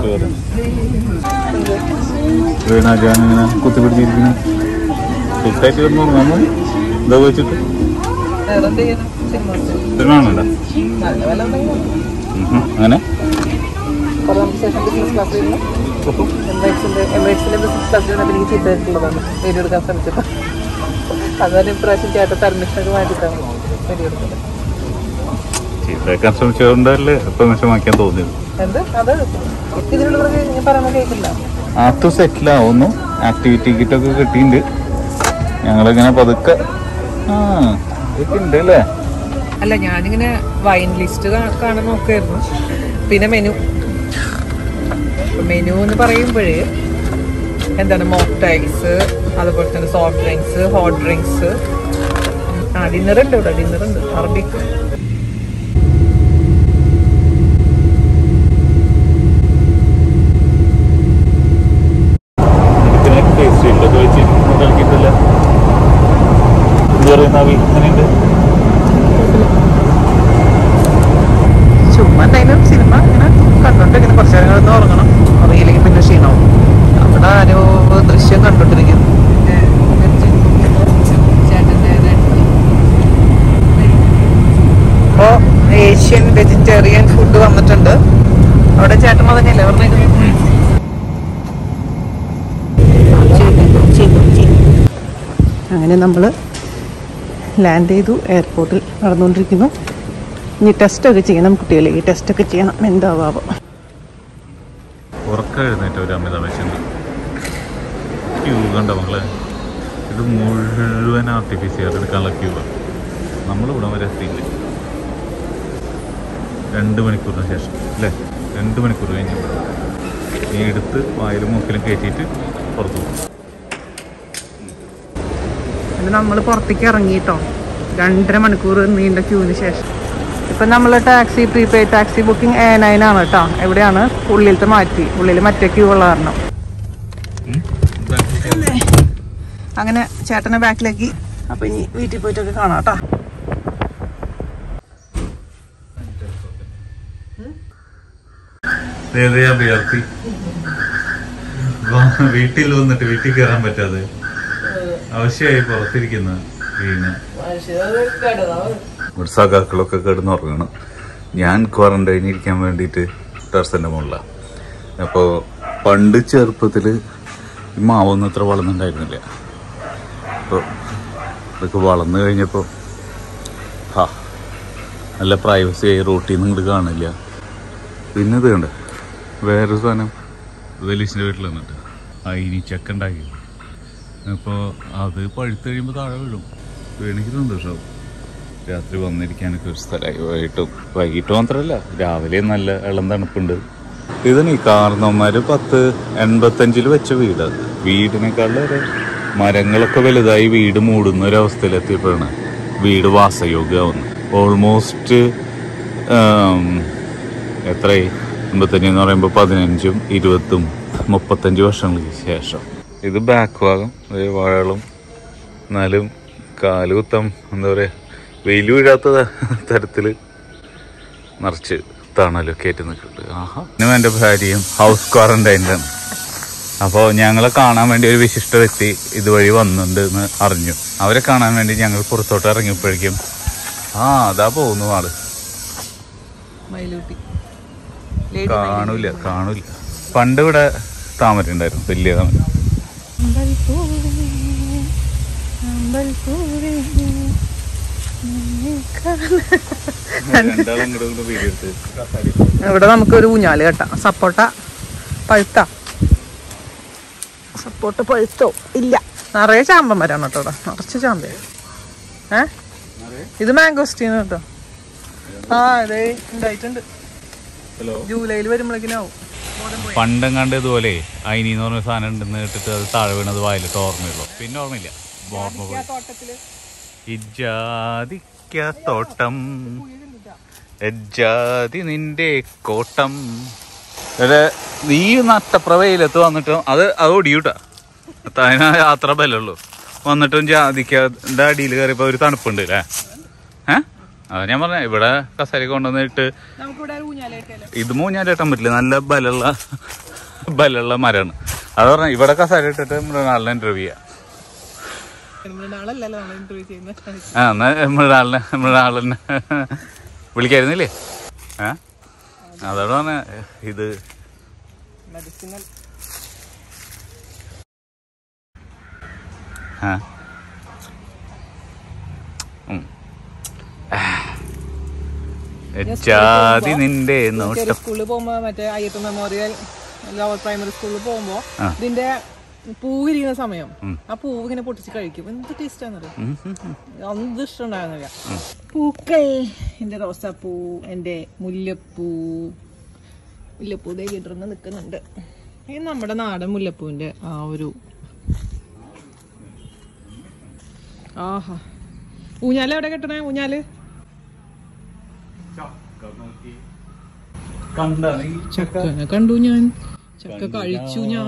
വീണാക്കാൻ ഇങ്ങനെ കുത്തിപ്പിടിച്ചിരിക്കുന്നു ഫിറ്റായിട്ട് കിടന്നു നമ്മൾ ഇതാ വെച്ചിട്ട് വേറെ എന്ത് ചെയ്യണം സിനിമ സിനിമ നല്ല വില ഉണ്ടെങ്കിൽ അങ്ങനെ കുറേ നമുക്ക് ശേഷം ബിസിനസ് ക്ലാസ് വരുന്നു എംബൈറ്റ്സിൻ്റെ എംബൈറ്റ്സിൻ്റെ ബിസിനസ് ക്ലാസ് വരുന്നപ്പോൾ എനിക്ക് ചീത്ത ആയിട്ടുള്ളതാണ് വീഡിയോ എടുക്കാൻ ശ്രമിച്ചപ്പോൾ അതുപോലെ ഇപ്രാവശ്യം ചേട്ടൻ പെർമിഷനൊക്കെ മാറ്റിയിട്ടാണ് വീഡിയോ എടുക്കുന്നത് ചീത്തയാക്കാൻ ശ്രമിച്ചുകൊണ്ടല്ലേ പെർമിഷൻ വാങ്ങിക്കാൻ തോന്നിയത് എന്ത് അത് ഇതിനുള്ള ഞാൻ പറയുമ്പോൾ കേൾക്കില്ല ആത്തു സെറ്റിലാവുന്നു ആക്ടിവിറ്റി കിറ്റൊക്കെ കിട്ടിയിട്ടുണ്ട് ഞങ്ങളിങ്ങനെ പതുക്കെ ആ ഇതൊക്കെ ഉണ്ട് അല്ലേ അല്ല ഞാനിങ്ങനെ വൈൻ ലിസ്റ്റ് കാണാൻ നോക്കായിരുന്നു പിന്നെ മെനു മെനു എന്ന് പറയുമ്പോഴേ എന്താണ് മോക്ടൈൽസ് അതുപോലെ തന്നെ സോഫ്റ്റ് ഡ്രിങ്ക്സ് ഹോട്ട് ഡ്രിങ്ക്സ് ആ ഡിന്നർ ഉണ്ട് ഇവിടെ ഡിന്നർ ഉണ്ട് അറബിക് ഇതിനെ ടേസ്റ്റ് ചെയ്തിട്ടൊക്കെ വെച്ച് കളിക്കിട്ടില്ല എന്ത് പറയുന്ന അഭി അങ്ങനെയുണ്ട് ചുമ്മാ എന്തായാലും സിനിമ ഇങ്ങനെ കണ്ടോണ്ട് ഇങ്ങനെ കുറച്ച് നേരം കിടന്ന് ഉറങ്ങണം അറിയില്ലെങ്കിൽ പിന്നെ ക്ഷീണവും അവിടെ ആരോ ദൃശ്യം കണ്ടോണ്ടിരിക്കുന്നു ഇപ്പോ ഏഷ്യൻ വെജിറ്റേറിയൻ ഫുഡ് വന്നിട്ടുണ്ട് അവിടെ ചേട്ടൻ തന്നെയല്ലേ പറഞ്ഞേക്കുന്നത് അങ്ങനെ നമ്മൾ ലാൻഡ് ചെയ്തു എയർപോർട്ടിൽ നടന്നുകൊണ്ടിരിക്കുന്നു ഇനി ടെസ്റ്റൊക്കെ ചെയ്യണം കുട്ടികളെ ഈ ടെസ്റ്റൊക്കെ ചെയ്യണം എന്താവാം ഉറക്കം എഴുന്നേറ്റ ഒരു അമിത വിശന്ന് ക്യൂ കണ്ട മകളെ ഇത് മുഴുവൻ ആർട്ടിഫിഷ്യൽ എടുക്കാനുള്ള ക്യൂ നമ്മളിവിടെ വരെ എത്തിയില്ല രണ്ട് മണിക്കൂറിന് ശേഷം അല്ലേ രണ്ട് മണിക്കൂർ കഴിഞ്ഞ് ഈ എടുത്ത് വായിലും മൂക്കിലും കയറ്റിയിട്ട് പുറത്തു പോകും പിന്നെ നമ്മൾ പുറത്തേക്ക് ഇറങ്ങിയിട്ടോ രണ്ടര മണിക്കൂർ നീണ്ട ക്യൂവിന് ശേഷം ഇപ്പം നമ്മൾ taxi prepaid taxi booking A nine ആണ് കേട്ടോ എവിടെയാണ് ഉള്ളിലത്തെ മാറ്റി ഉള്ളിൽ മറ്റേ ക്യൂ ഉള്ള കാരണം അങ്ങനെ ചേട്ടനെ ബാക്കിലേക്ക് അപ്പൊ ഇനി വീട്ടിൽ പോയിട്ടൊക്കെ കാണാം കേട്ടോ വിയർത്തി വീട്ടിൽ വന്നിട്ട് വീട്ടിൽ കയറാൻ പറ്റാതെ ആവശ്യമായി പുറത്തിരിക്കുന്ന വീണ് ഒരു സഖാക്കളൊക്കെ കിടന്നുറങ്ങണം ഞാൻ ക്വാറന്റൈനിൽ ഇരിക്കാൻ വേണ്ടിയിട്ട് ടെറസിൻ്റെ മുകളിലാണ് അപ്പോൾ പണ്ട് ചെറുപ്പത്തിൽ ഈ മാവൊന്നും ഇത്ര വളർന്നുണ്ടായിരുന്നില്ല അപ്പോൾ ഇതൊക്കെ വളർന്നു കഴിഞ്ഞപ്പോൾ ഹാ നല്ല പ്രൈവസി ആയി റോട്ടിൽ നിന്ന് ഇങ്ങോട്ട് കാണില്ല പിന്നെ ഇത് കണ്ട് വേറൊരു സാധനം വലിച്ചിൻ്റെ വീട്ടിൽ നിന്നിട്ട് അതിന് ചക്ക ഉണ്ടാക്കി അപ്പോൾ അത് പഴുത്ത് കഴിയുമ്പോൾ താഴെ വീഴും വീണെങ്കിൽ സന്തോഷമാവും രാത്രി വന്നിരിക്കാനൊക്കെ ഒരു സ്ഥലമായി വൈകിട്ടും വൈകിട്ട് മാത്രമല്ല രാവിലെ നല്ല ഇളം തണുപ്പുണ്ട് ഇതിന് ഈ കാരണവന്മാർ പത്ത് എൺപത്തഞ്ചിൽ വെച്ച വീട് വീടിനേക്കാളേറെ മരങ്ങളൊക്കെ വലുതായി വീട് മൂടുന്ന ഒരു അവസ്ഥയിലെത്തിയപ്പോഴാണ് വീട് വാസയോഗ്യമാവുന്നത് ഓൾമോസ്റ്റ് എത്രയായി എൺപത്തഞ്ച് എന്ന് പറയുമ്പോൾ പതിനഞ്ചും ഇരുപത്തും മുപ്പത്തഞ്ച് വർഷങ്ങൾക്ക് ശേഷം ഇത് ബാക്ക് ഭാഗം ദേ വാഴകളും എന്നാലും കാലുകുത്തം എന്താ പറയുക വെയിൽ വീഴാത്ത തരത്തിൽ നിറച്ച് തണലൊക്കെ ആയിട്ട് നിൽക്കുന്നുണ്ട് ആഹാ ഞാനും എൻ്റെ ഭാര്യയും ഹൗസ് ക്വാറന്റൈനിലാണ് അപ്പോൾ ഞങ്ങളെ കാണാൻ വേണ്ടി ഒരു വിശിഷ്ട വ്യക്തി ഇതുവഴി വന്നിട്ടുണ്ട് എന്ന് അറിഞ്ഞു അവരെ കാണാൻ വേണ്ടി ഞങ്ങൾ പുറത്തോട്ട് ഇറങ്ങിയപ്പോഴേക്കും ആ അതാ പോകുന്നു ആള് മയിലൂട്ടി കാണൂല കാണൂല പണ്ട് ഇവിടെ താമര ഉണ്ടായിരുന്നു വലിയ താമര രണ്ടാളും അങ്ങോട്ടും ഇങ്ങോട്ടും വീഡിയോ എടുത്ത് ഇവിടെ നമുക്കൊരു ഊഞ്ഞാല് കേട്ടാ സപ്പോട്ട പഴുത്ത സപ്പോട്ട പഴുത്തോ ഇല്ല നിറയെ ചാമ്പൻ മരാണ് കേട്ടോ ഇവിടെ നിറച്ച് ചാമ്പ ഏ ഇത് മാംഗോസ്റ്റീൻ കേട്ടോ ആ അതെ ഉണ്ടായിട്ടുണ്ട് ഹലോ ജൂലൈയിൽ വരുമ്പോഴേക്കിനാവും പണ്ടെങ്ങാണ്ട് ഇതുപോലെ അയിനി എന്ന് പറഞ്ഞ സാധനം ഉണ്ടെന്ന് കേട്ടിട്ട് അത് താഴെ വീണത് വായിലിട്ട് ഓർമ്മയുള്ളൂ പിന്നെ ഓർമ്മയില്ല ഓർമ്മ പോയി തോട്ടത്തില് ഇജാതിക്കത്തോട്ടം എജ്ജാതി നിന്റെ കോട്ടം എടെ നീ നട്ടപ്ര വെയിലത്ത് വന്നിട്ട് അത് അത് ഒടിയൂട്ടാ അതിന് യാത്ര ബലമുള്ളൂ വന്നിട്ടും ജാതിക്കന്റെ അടിയിൽ കയറിയപ്പോ ഒരു തണുപ്പുണ്ട് അല്ലേ ഏഹ് അത് ഞാൻ പറഞ്ഞ ഇവിടെ കസേര കൊണ്ടുവന്നിട്ട് നമുക്കിവിടെ ഊഞ്ഞാലേക്കല്ലോ ഇത് മൂഞ്ഞാലേട്ടാൻ പറ്റില്ല നല്ല ബലമുള്ള ബലമുള്ള മരമാണ് അത് പറഞ്ഞ ഇവിടെ കസേര ഇട്ടിട്ട് മൃഗാളിനെ ഇന്റർവ്യൂ ചെയ്യാം നാളല്ലല്ലോ നമ്മൾ ഇന്റർവ്യൂ ചെയ്യുന്നത് ആ എന്നാ മൃഗാളിനെ മൃഗാളിനെ വിളിക്കായിരുന്നില്ലേ ഏ അതോടെ പറഞ്ഞ ഇത് മെഡിസിനൽ ആ ഉം. ആ. ജാതി നിന്റെ നോട്ടം ചെറിയ സ്കൂളിൽ പോകുമ്പോ മറ്റേ അയ്യപ്പ മെമ്മോറിയൽ ലോവർ പ്രൈമറി സ്കൂളിൽ പോകുമ്പോ ആ. ഇതിന്റെ പൂവിരിക്കുന്ന സമയം ഉം. ആ പൂവ് ഇങ്ങനെ പൊട്ടിച്ച് കഴിക്കും എന്ത് ടേസ്റ്റ് ആണെന്നറിയാം ഉം, ഉം, ഉം. ഒന്നും ഇഷ്ടമുണ്ടാകുന്നില്ല പൂക്കൾ എന്റെ റോസാപ്പൂ എന്റെ മുല്ലപ്പൂ മുല്ലപ്പൂ ദേ വിടർന്ന് നിൽക്കുന്നുണ്ട് ഇത് നമ്മുടെ നാടൻ മുല്ലപ്പൂവിന്റെ ആ ഒരു ആഹാ ഊഞ്ഞാല് എവിടെ കെട്ടണേ ഊഞ്ഞാല് ചക്കനെ കണ്ടു ഞാൻ ചക്ക കഴിച്ചു ഞാൻ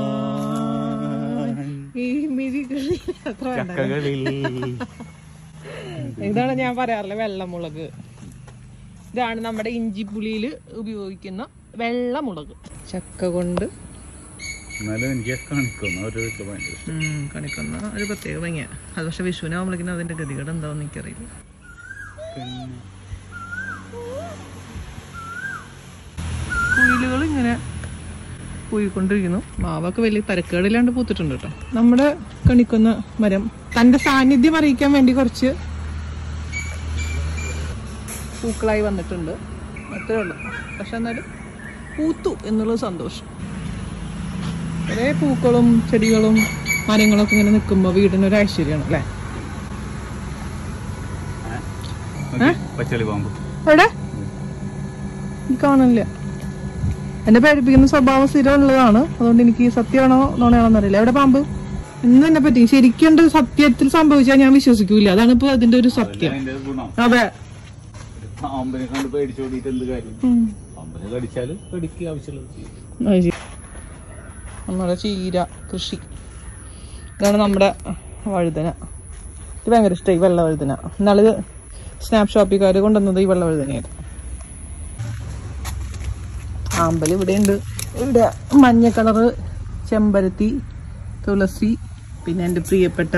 ഈ മിഴികളിൽ അത്ര വേണ്ട ചക്കകളിൽ ഇതാണ് ഞാൻ പറയാറില്ല വെള്ളമുളക് ഇതാണ് നമ്മുടെ ഇഞ്ചിപ്പുളിയിൽ ഉപയോഗിക്കുന്ന വെള്ളമുളക് ചക്ക കൊണ്ട് എന്നാലും എനിക്ക് കാണിക്കുന്നു ഒരു വീട്ടിൽ ഭയങ്കര ഇഷ്ടം. ഉം, കണിക്കുന്ന ഒരു പ്രത്യേക ഭംഗിയ അത് പക്ഷെ വിഷുവിനാകുമ്പോഴേക്കും അതിന്റെ ഗതികേട് എന്താണെന്ന് എനിക്കറിയില്ല കുയിലുകൾ ഇങ്ങനെ പോയിക്കൊണ്ടിരിക്കുന്നു മാവൊക്കെ വലിയ തരക്കേടില്ലാണ്ട് പൂത്തിട്ടുണ്ട് കേട്ടോ നമ്മുടെ കണിക്കുന്ന മരം തന്റെ സാന്നിധ്യം അറിയിക്കാൻ വേണ്ടി കുറച്ച് പൂക്കളായി വന്നിട്ടുണ്ട് അത്രേ ഉള്ളൂ പക്ഷെ എന്നാലും പൂത്തു എന്നുള്ളത് സന്തോഷം കുറേ പൂക്കളും ചെടികളും മരങ്ങളൊക്കെ ഇങ്ങനെ നിൽക്കുമ്പോൾ വീടിനൊരു ഐശ്വര്യമാണ് അല്ലേ നോക്കി, പച്ചളി പാമ്പ് എവിടെ ഈ കാണുന്നില്ല എന്നെ പേടിപ്പിക്കുന്ന സ്വഭാവം സ്ഥിരം ഉള്ളതാണ് അതുകൊണ്ട് എനിക്ക് സത്യമാണോ നോണയാണോ എന്നറിയില്ല എവിടെ പാമ്പ് ഇന്ന് തന്നെ പറ്റി ശരിക്കും ഉണ്ട് സത്യത്തിൽ സംഭവിച്ചാൽ ഞാൻ വിശ്വസിക്കൂല അതാണ് ഇപ്പൊ അതിന്റെ ഒരു സത്യം അതിന്റെ ഗുണം അതെ പാമ്പിനെ കണ്ട് പേടിച്ചോടിയിട്ട് എന്ത് കാര്യം ഉം. പാമ്പിനെ കടിച്ചാല് കടിക്കുക ആവശ്യമുള്ളത് ചെയ്യും. അത് ശരി. നമ്മുടെ ചീര കൃഷി ഇതാണ് നമ്മുടെ വഴുതന ഇത് ഭയങ്കര ഇഷ്ടമായി വെള്ള വഴുതന ഇന്നാള് സ്നാപ് ഷോപ്പിക്കാർ കൊണ്ടുവന്നത് ഈ വെള്ള വഴുതനയായിരുന്നു ആമ്പൽ ഇവിടെ ഉണ്ട് ഇവിടെ മഞ്ഞ കളറ് ചെമ്പരത്തി തുളസി പിന്നെ എൻ്റെ പ്രിയപ്പെട്ട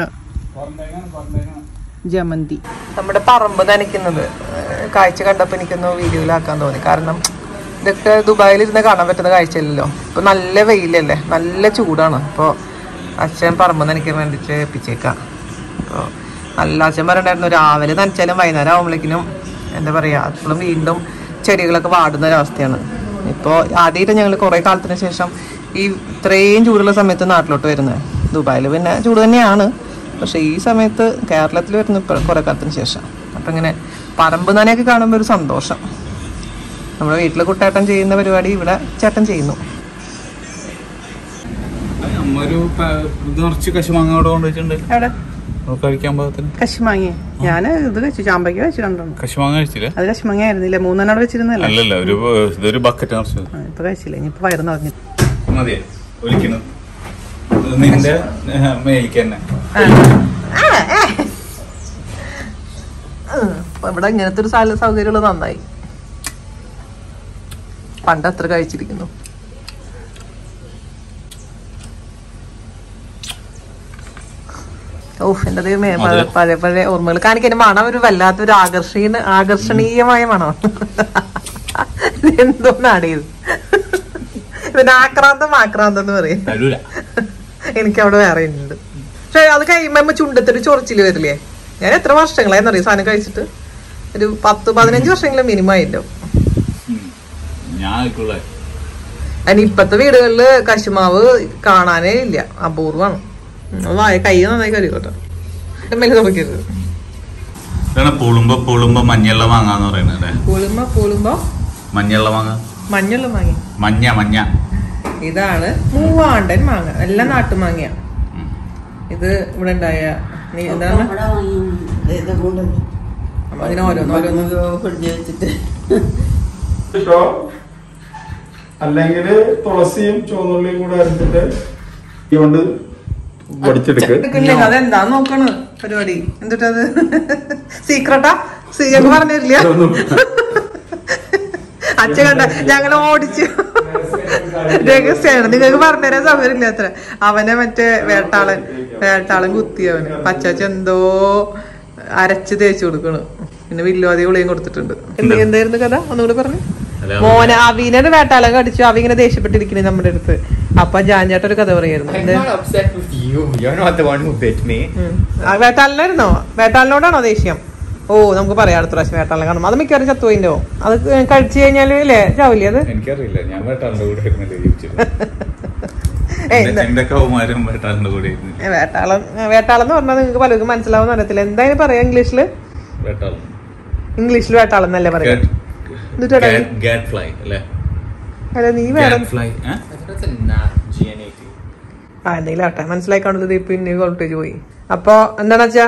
ജമന്തി നമ്മുടെ പറമ്പ് നനയ്ക്കുന്നത് ഏഹ് കാഴ്ച കണ്ടപ്പോൾ എനിക്കൊന്ന് വീഡിയോയിലാക്കാൻ തോന്നി കാരണം ഇതൊക്കെ ദുബായിൽ ഇരുന്ന് കാണാൻ പറ്റുന്ന കാഴ്ചയല്ലല്ലോ ഇപ്പൊ നല്ല വെയിലല്ലേ നല്ല ചൂടാണ് അപ്പോൾ അച്ഛൻ പറമ്പ് നനയ്ക്കാൻ വേണ്ടിയിട്ട് ഏൽപ്പിച്ചേക്കാം അപ്പോൾ നല്ല അച്ഛൻ പറയണ്ടായിരുന്നു രാവിലെ നനച്ചാലും വൈകുന്നേരം ആകുമ്പോഴേക്കിനും എന്താ പറയുക അപ്പോഴും വീണ്ടും ചെടികളൊക്കെ വാടുന്ന ഒരവസ്ഥയാണ് ഇപ്പോൾ ആദ്യമായിട്ട് ഞങ്ങൾ കുറേ കാലത്തിന് ശേഷം ഈ ഇത്രയും ചൂടുള്ള സമയത്ത് നാട്ടിലോട്ട് വരുന്നത് ദുബായിൽ പിന്നെ ചൂട് തന്നെയാണ് പക്ഷെ ഈ സമയത്ത് കേരളത്തിൽ വരുന്ന ഇപ്പൊ കുറെ കാലത്തിന് ശേഷം അപ്പൊ ഇങ്ങനെ പറമ്പ് നനയൊക്കെ കാണുമ്പോൾ ഒരു സന്തോഷം നമ്മുടെ വീട്ടിൽ കുട്ടേട്ടൻ ചെയ്യുന്ന പരിപാടി ഇവിടെ ചേട്ടൻ ചെയ്യുന്നു നമ്മൊരു പ- ഇത് നിറച്ച് കശുമാങ്ങ അവിടെ കൊണ്ടുവച്ചിട്ടുണ്ട് എവിടെ നമുക്ക് കഴിക്കാൻ പാകത്തിന് കശുമാങ്ങ ഞാൻ ഇത് കഴിച്ചു ചാമ്പയ്ക്ക കഴിച്ചു രണ്ടെണ്ണം കശുമാങ്ങ കഴിച്ചില്ല അത് കശുമാങ്ങ ആയിരുന്നില്ല മൂന്നെണ്ണം അവിടെ വെച്ചിരുന്നല്ലേ അല്ലല്ല ഒരു ഇതൊരു ബക്കറ്റ് നിറച്ചത് ആ, ഇപ്പൊ കഴിച്ചില്ല ഇനിയിപ്പോ വയറ് നിറഞ്ഞു മതിയെ ഒലിക്കുന്നത് ഇത് നിന്റെ ഏഹ്, മേലിക്ക് തന്നെ അപ്പൊ ഇവിടെ ഇങ്ങനത്തെ ഒരു സ്ഥല സൗകര്യമുള്ളത് നന്നായി പണ്ട് അത്ര കഴിച്ചിരിക്കുന്നു ഓഹ് എന്റെ ദൈവമേ പഴ- പഴയ പഴയ ഓർമ്മകൾ കാണിക്കാൻ മണം ഒരു വല്ലാത്തൊരു ആകർഷണീയ ആകർഷണീയമായ മണം എന്തോന്നാണ് ഇത് പിന്നെ ആക്രാന്തം ആക്രാന്തം എന്ന് പറയും തരൂല എനിക്ക് അവിടെ വേറെ ഉണ്ട് പക്ഷെ അത് കഴിയുമ്പോ ചുണ്ടത്തൊരു ചൊറിച്ചില് വരില്ലേ ഞാൻ എത്ര വർഷങ്ങളായെന്നറിയോ സാധനം കഴിച്ചിട്ട് ഒരു പത്ത് പതിനഞ്ച് വർഷമെങ്കിലും മിനിമം ആയില്ലോ ഉം. ഞാൻ ആയിക്കോളെ അതിന് ഇപ്പത്തെ വീടുകളില് കശുമാവ് കാണാനേ ഇല്ല അപൂർവമാണ് വായ കൈ നന്നായി കരുകോട്ടെ മേലെ തുറക്കരുത് ഇതാണ് പുളുമ്പോ പുളുമ്പോ മഞ്ഞള്ള മാങ്ങ എന്ന് പറയുന്നത് അല്ലേ പൂളുമ്പോ പൂളുമ്പോ മഞ്ഞള്ള മാങ്ങ മഞ്ഞുള്ള വാങ്ങി മഞ്ഞ മഞ്ഞ ഇതാണ് മൂവാണ്ടൻ മാങ്ങ എല്ലാം നാട്ടുമാങ്ങയാണ് ഇത് ഇവിടെ ഉണ്ടായ നീ എന്താണ് അപ്പൊ അങ്ങനെ ഓരോന്ന് ഓരോന്ന് പിടിച്ചു വെച്ചിട്ട് ഇട്ടോ അല്ലെങ്കിൽ തുളസിയും ചുവന്നുള്ളിയും കൂടെ അരച്ചിട്ട് ഈ കൊണ്ട് പൊടിച്ചെടുക്ക് എടുക്കില്ലേ അതെന്താ നോക്കണ് പരിപാടി എന്നിട്ടത് സീക്രട്ടാ സീയൊക്കെ പറഞ്ഞില്ല അച്ഛൻ കണ്ട ഞങ്ങൾ ഓടിച്ചു രഹസ്യമാണ് നിങ്ങൾക്ക് പറഞ്ഞുതരാൻ സൗകര്യമില്ല അത്ര അവനെ മറ്റേ വേട്ടാളൻ വേട്ടാളൻ കുത്തി അവന് പച്ചാച്ച എന്തോ അരച്ച് തേച്ചു കൊടുക്കണു പിന്നെ വില്ലോതി ഉളിയും കൊടുത്തിട്ടുണ്ട് എന്ത് എന്തായിരുന്നു കഥ ഒന്നുകൂടി പറഞ്ഞു അല്ല, മോനെ അവീനെ വേട്ടാളൻ കടിച്ചു അവ ഇങ്ങനെ ദേഷ്യപ്പെട്ടിരിക്കണേ നമ്മുടെ അടുത്ത് അപ്പൊ ജാൻചാട്ട ഒരു കഥ പറയായിരുന്നു I'm എന്ത്? not upset with you. You're not the one who bit me. ഉം. ആ വേട്ടാളിനായിരുന്നോ വേട്ടാളിനോടാണോ ദേഷ്യം ഓ നമുക്ക് പറയാം അടുത്ത പ്രാവശ്യം വേട്ടാളിനെ കാണും അത് മിക്കവാറും ചത്തുപോയിന്റെ അത് കഴിച്ചു കഴിഞ്ഞാല് അല്ലേ ചാവില്ലേ അത് എനിക്കറിയില്ല ഞാൻ വേട്ടാളുടെ കൂടെ ആയിരുന്നല്ലേ ജീവിച്ചത് ഏയ് എന്റെ- എന്താ- എന്റെ കൗമാരം വേട്ടാളുടെ കൂടെ ആയിരുന്നു ഏ, വേട്ടാളം ഏ, വേട്ടാളം എന്ന് പറഞ്ഞാൽ നിങ്ങൾക്ക് പലർക്കും മനസ്സിലാവുന്ന അറിയത്തില്ല എന്തായാലും പറയാ ഇംഗ്ലീഷില് വേട്ടാളം ഇംഗ്ലീഷിൽ വേട്ടാളം എന്നല്ലേ പറയാ എന്നിട്ടാ ഈ- ഗാറ്റ് ഫ്ലൈ അല്ലേ അല്ല നീ വേറെ gate fly I thought that's a nat, G-N-A-T. ആ എന്തെങ്കിലും ആട്ടെ മനസ്സിലായി കാണുന്നത് പിന്നെ വോൾട്ടേജ് പോയി അപ്പൊ എന്താണ് വെച്ചാ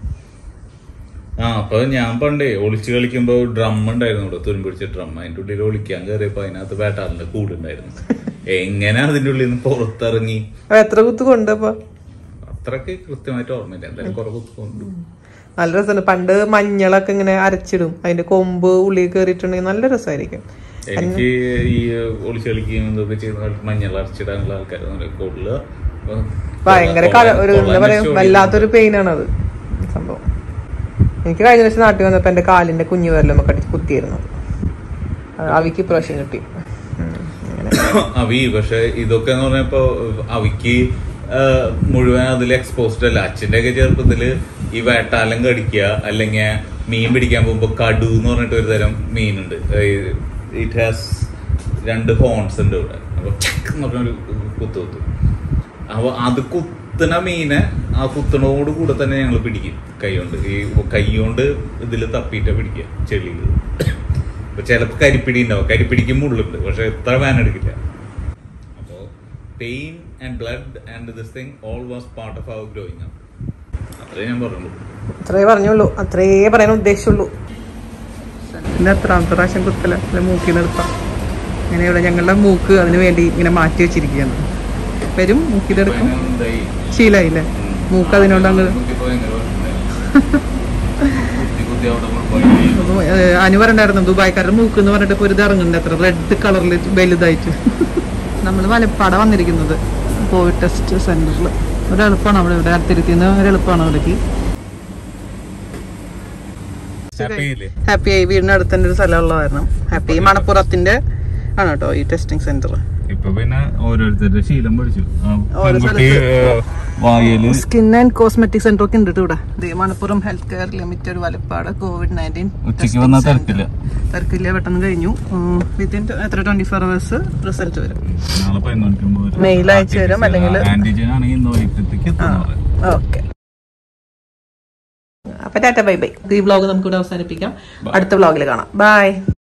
ആ അപ്പൊ ഞാൻ പണ്ടേ ഒളിച്ചു കളിക്കുമ്പോ ഡ്രം ഉണ്ടായിരുന്നു ഇവിടെ തുരുമ്പ് പിടിച്ച ഡ്രം അതിന്റെ ഉള്ളിൽ ഒളിക്കാൻ കയറിയപ്പോ അതിനകത്ത് വേട്ടാളിന്റെ കൂടുണ്ടായിരുന്നു എങ്ങനെ അതിന്റെ ഉള്ളിൽ നിന്ന് പുറത്തിറങ്ങി അപ്പൊ എത്ര കുത്ത് കൊണ്ട് അപ്പൊ അത്രക്ക് കൃത്യമായിട്ട് ഓർമ്മയില്ല എന്തായാലും കുറെ കുത്തുകൊണ്ട് നല്ല രസമാണ് പണ്ട് മഞ്ഞളൊക്കെ ഇങ്ങനെ അരച്ചിടും അതിന്റെ കൊമ്പ് ഉള്ളിൽ കയറിയിട്ടുണ്ടെങ്കിൽ നല്ല രസമായിരിക്കും എനിക്ക് ഈ ഒളിച്ചു കളിക്കുകയും ഇതൊക്കെ ചെയ്യുന്ന കാലത്ത് മഞ്ഞൾ അരച്ചിടാനുള്ള ആൾക്കാർ കൂടുതൽ ഭയങ്കര കല- ഒരു എന്താ പറയാ വല്ലാത്തൊരു പെയിൻ ആണ് അത് സംഭവം എനിക്ക് കഴിഞ്ഞ വർഷം നാട്ടിൽ വന്നപ്പോ എന്റെ കാലിന്റെ കുഞ്ഞു വിരലമ്മ കടിച്ച് കുത്തിയിരുന്നു അത് അവിക്ക് പ്രാവശ്യം കിട്ടി ഉം, അങ്ങനെ. അവി പക്ഷെ ഇതൊക്കെ എന്ന് പറഞ്ഞപ്പോ അവിക്ക് ആ, മുഴുവൻ അതിൽ എക്സ്പോസ്ഡ് അല്ല അച്ഛന്റെ ഒക്കെ ചെറുപ്പത്തില് ഈ വേട്ടാലം കടിക്കുക അല്ലെങ്കിൽ മീൻ പിടിക്കാൻ പോകുമ്പോ കടു എന്ന് പറഞ്ഞിട്ട് ഒരു തരം മീനുണ്ട് ഇറ്റ് ഹാസ് രണ്ട് ഹോൺസ് ഉണ്ട് ഇവിടെ അപ്പൊ ചക്ക് എന്ന് പറഞ്ഞൊരു കുത്തു കുത്തു അപ്പൊ അത് കുത്തണ മീനെ ആ കുത്തണോട് കൂടെ തന്നെ ഞങ്ങൾ പിടിക്കും കൈ കൊണ്ട് ഈ കൈ കൊണ്ട് ഇതിൽ തപ്പിയിട്ട് പിടിക്കുക ചെളിയിൽ അപ്പൊ ചിലപ്പോ കരിപ്പിടി ഉണ്ടാവും കരിപ്പിടിക്ക് മുള്ളുണ്ട് പക്ഷെ എത്ര വാൻ എടുക്കില്ല അപ്പോ pain and blood and this thing all was part of our growing up അത്രേ ഞാൻ പറഞ്ഞുള്ളൂ അത്രേ പറഞ്ഞുള്ളൂ അത്രേ പറയാൻ ഉദ്ദേശിച്ചുള്ളൂ പിന്നെ എത്രാമത്തെ പ്രാവശ്യം കുത്തല മൂക്കി നിർത്താം അങ്ങനെയുള്ള ഞങ്ങളുടെ മൂക്ക് അതിന് വേണ്ടി ഇങ്ങനെ മാറ്റി വെച്ചിരിക്കുകയാണ് വരും മൂക്കിലെടുക്കും അപ്പൊ എന്തായി? ശീലായില്ലേ മൂക്ക് അതിനോട് അങ്ങ് നോക്കിയപ്പോ എങ്ങനെ പറഞ്ഞിട്ടുണ്ടായിരുന്നു? കുത്തി കുത്തി അവിടെ കൊണ്ടുപോയി. അനു പറഞ്ഞായിരുന്നു ദുബായ്ക്കാരുടെ മൂക്ക് എന്ന് പറഞ്ഞിട്ട് ഇപ്പൊ ഒരു ഇത് ഇറങ്ങുന്നുണ്ട് അത്ര റെഡ് കളറിൽ വലുതായിട്ട് നമ്മൾ വലപ്പാട വന്നിരിക്കുന്നത് കോവിഡ് ടെസ്റ്റ് സെന്ററിൽ ഒരു എളുപ്പമാണ് അവിടെ ഇവിടെ അടുത്തിരിക്കുന്ന ഒരു എളുപ്പമാണ് അവിടേക്ക് Happy ആയില്ലേ? ഹാപ്പി ആയി വീടിന് അടുത്ത് തന്നെ ഒരു സ്ഥലമുള്ള കാരണം ഹാപ്പി മണപ്പുറത്തിന്റെ ആണ് കേട്ടോ ഈ ടെസ്റ്റിംഗ് സെന്റർ ഇപ്പൊ പിന്നെ ഓരോരുത്തരുടെ ശീലം പഠിച്ചു ആ ഓരോ പെൺകുട്ടി സ്ഥലത്ത്. വായല് സ്കിൻ ആൻഡ് കോസ്മെറ്റിക് സെന്റർ ഒക്കെ ഉണ്ട് ട്ടോ ഇവിടെ ദേ Manappuram health care limited Valappad COVID nineteen ഉച്ചയ്ക്ക് വന്നാൽ തിരക്കില്ല തിരക്കില്ല പെട്ടെന്ന് കഴിഞ്ഞു വിത്തിൻ എത്ര ട്വന്റി ഫോർ അവേഴ്സ് റിസൾട്ട് വരും നാളെ പതിനൊന്നിക്കുമ്പോ മെയിൽ അയച്ചു തരും അല്ലെങ്കിൽ ആന്റിജൻ ആണെങ്കിൽ ഇന്ന് വൈകിട്ടത്തേക്ക് എത്തുന്ന പറയാം ഓക്കെ അപ്പൊ ടാറ്റ ബൈ ബൈ ഈ വ്ളോഗ് നമുക്ക് ഇവിടെ അവസാനിപ്പിക്കാം അടുത്ത വ്ളോഗിൽ കാണാം ബൈ